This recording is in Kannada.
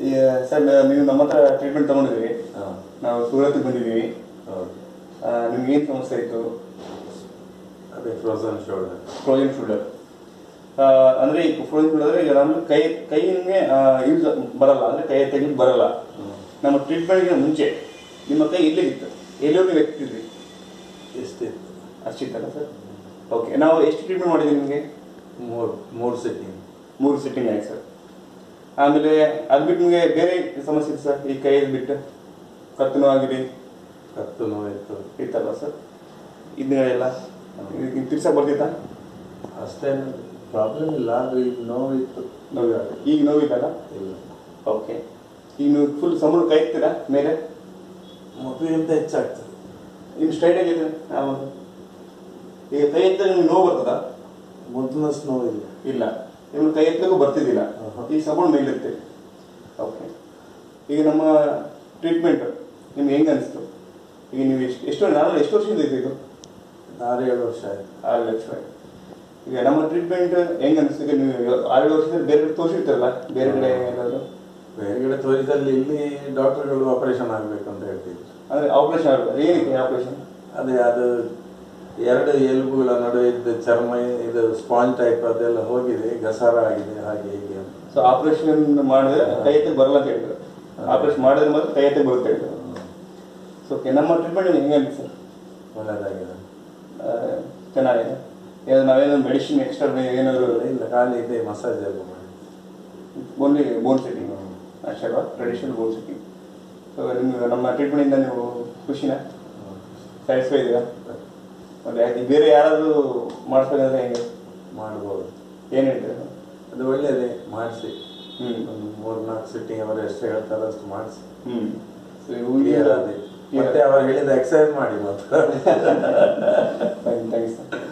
ಈ, ಸರ್ ನೀವು ನಮ್ಮ ಹತ್ರ ಟ್ರೀಟ್ಮೆಂಟ್ ತಗೊಂಡಿದ್ದೀವಿ ಹಾಂ ನಾವು ಸೂರತ್ಗೆ ಬಂದಿದ್ದೀವಿ ಹೌದು ಆ, ನಿಮ್ಗೆ ಏನು ಸಮಸ್ಯೆ ಇತ್ತು ಅದೇ ಫ್ರೋಸನ್ ಶೋಲ್ಡರ್ ಫ್ರೋಜನ್ ಶೋಲ್ಡರ್ ಅಂದ್ರೆ ಈ ಫ್ರೋಜನ್ ಶೋಲ್ಡರ್ ಈಗ ನಮ್ಮ ಕೈ ಕೈ ನಿಮಗೆ ಯೂಸ್ ಬರಲ್ಲ ಅಂದ್ರೆ ಕೈ ತೆಗಿಲಿಕ್ಕೆ ಬರಲ್ಲ ನಮ್ಮ ಟ್ರೀಟ್ಮೆಂಟ್ಗೆ ಮುಂಚೆ ನಿಮ್ಮ ಕೈ ಇಲ್ಲಿಗಿತ್ತು ಎಲ್ಲಿವರೆಗೂ ನೀವು ಎತ್ತಿದ್ರಿ ಎಷ್ಟಿತ್ತು ಅಷ್ಟಿತ್ತಲ್ಲ ಸರ್ ಓಕೆ ನಾವು ಎಷ್ಟು ಟ್ರೀಟ್ಮೆಂಟ್ ಮಾಡಿದ್ವಿ ನಿಮಗೆ ಮೂರು ಮೂರು ಸಿಟ್ಟಿಂಗ್ ಮೂರು ಸಿಟ್ಟಿಂಗ್ ಆಯ್ತು ಸರ್ ಆಮೇಲೆ ಅದು ಬಿಟ್ಟು ನಿಮಗೆ ಬೇರೆ ಸಮಸ್ಯೆ ಇತ್ತು ಸರ್ ಈ ಕೈ ಬಿಟ್ಟು ಕತ್ತು ನೋವಾಗಿದೆ ಕತ್ತು ನೋವಿತ್ತು ಇತ್ತಲ್ಲ ಸರ್ ಇದನ್ನೆಲ್ಲ ತಿರ್ಸಕ್ ಬರ್ತಿತ್ತಾ ಅಷ್ಟೇನು ಪ್ರಾಬ್ಲಮ್ ಇಲ್ಲ ಆದ್ರೆ ಈಗ ನೋವಿತ್ತು ನೋವು ಈಗ ನೋವಿಲ್ಲಲ್ಲ ಇಲ್ಲ ಓಕೆ ಈಗ ನೀವು ಫುಲ್ ಸಮೂಹ ಕೈ ಎತ್ತೀರಾ ಮೇಲೆ ಮಗುವಿಗಿಂತ ಹೆಚ್ಚಾಗ್ತದೆ ಇನ್ನು ಸ್ಟ್ರೈಟ್ ಆಗಿದೆ ಆವಾಗ ಈಗ ಕೈ ಎತ್ತ ನಿಮ್ಗೆ ನೋವು ಬರ್ತದಾ ಮೊದಲಷ್ಟು ನೋವಿಲ್ಲ ಇಲ್ಲ ನಿಮ್ಗೆ ಕೈ ಎತ್ತಕ್ಕೂ ಬರ್ತಿದ್ದಿಲ್ಲ ಆಹಾ. ಈಗ ಸಪೋರ್ಟ್ ಮೇಲಿರುತ್ತೆ ಓಕೆ ಈಗ ನಮ್ಮ ಟ್ರೀಟ್ಮೆಂಟ್ ನಿಮ್ಗೆ ಹೆಂಗೆ ಅನಿಸ್ತು ಈಗ ನೀವು ಎಷ್ಟು ಎಷ್ಟು ನಾನು ಎಷ್ಟು ವರ್ಷದಿಂದ ಇದೆ ಇದು ಆರು ಏಳು ವರ್ಷ ಆಯ್ತು ಆರು ಲಕ್ಷ ಆಯ್ತು. ಈಗ ನಮ್ಮ ಟ್ರೀಟ್ಮೆಂಟ್ ಹೆಂಗೆ ಅನಿಸ್ತು ಈಗ ನೀವು ಆರು ವರ್ಷದಿಂದ ಬೇರೆ ಕಡೆ ತೋರಿಸಿರ್ತಾರಲ್ಲ ಬೇರೆ ಕಡೆ ಏನಾದ್ರು ಬೇರೆ ಕಡೆ ತೋರಿದಲ್ಲಿ ಇಲ್ಲಿ ಡಾಕ್ಟರ್ಗಳು ಆಪರೇಷನ್ ಆಗಬೇಕು ಅಂತ ಹೇಳ್ತಿದ್ರು ಅಂದ್ರೆ ಆಪರೇಷನ್ ಆಗಲ್ಲ ಏನಕ್ಕೆ ಆಪರೇಷನ್ ಅದೇ ಅದು ಎರಡು ಎಲುಬುಗಳ ನಡುವೆ ಇದ್ದ ಚರ್ಮ ಇದು ಸ್ಪಾಂಜ್ ಟೈಪ್ ಅದೆಲ್ಲ ಹೋಗಿದೆ ಗಸಾರ ಆಗಿದೆ ಹಾಗೆ ಹೀಗೆ ಅಂತ ಸೊ ಆಪರೇಷನ್ ಮಾಡಿದ್ರೆ ಕೈ ಎತ್ತಕ್ಕೆ ಬರಲ್ಲ ಅಂತ ಹೇಳಿದ್ರು ಆಪರೇಷನ್ ಮಾಡಿದ್ರೆ ಮಾತ್ರ ಕೈ ಎತ್ತಕ್ಕೆ ಬರುತ್ತೆ ಹೇಳಿದ್ರು ಸೊ ಓಕೆ ನಮ್ಮ ಟ್ರೀಟ್ಮೆಂಟ್ ಹೆಂಗೆ ಅನಿಸ್ತು ಒಳ್ಳೆದಾಗಿದೆ ಆ, ಚೆನ್ನಾಗಿದೆ ಏನು ನಾವೇನೋ ಮೆಡಿಸಿನ್ ಎಕ್ಸ್ಟ್ರಾ ಏನಾದ್ರು ಇಲ್ಲ ಖಾಲಿ ಇದೆ ಮಸಾಜ್ ಎಲ್ಲ ಮಾಡಿ ಓನ್ಲಿ ಬೋನ್ ಸೆಟ್ಟಿಂಗ್ ಅಷ್ಟೇ ಅಲ್ವಾ ಟ್ರೆಡಿಷನಲ್ ಬೋನ್ ಸೆಟ್ಟಿಂಗ್ ಸೊ ನಿಮ್ಗೆ ನಮ್ಮ ಟ್ರೀಟ್ಮೆಂಟಿಂದ ನೀವು ಖುಷಿನಾ ಸ್ಯಾಟಿಸ್ಫೈ ಇದ್ದೀರಾ ಮತ್ತೆ ಯಾಕೆ ಬೇರೆ ಯಾರಾದರೂ ಮಾಡಿಸ್ಬೇಕಂದ್ರೆ ಹೆಂಗೆ ಮಾಡ್ಬೋದು ಏನು ಹೇಳ್ತೀರಾ ಅದು ಒಳ್ಳೆಯದೇ ಮಾಡಿಸಿ ಹ್ಞೂ ಒಂದು ಮೂರು ನಾಲ್ಕು ಸಿಟ್ಟಿಂಗ್ ಅವರು ಎಷ್ಟು ಹೇಳ್ತಾರೆ ಅಷ್ಟು ಮಾಡಿಸಿ ಹ್ಞೂ ಸೊ ಕ್ಲಿಯರ್ ಆಗಿ ಮತ್ತೆ ಅವರು ಹೇಳಿದ ಎಕ್ಸರ್ಸೈಸ್ ಮಾಡಿ ಮತ್ತೆ ಥ್ಯಾಂಕ್ಸ್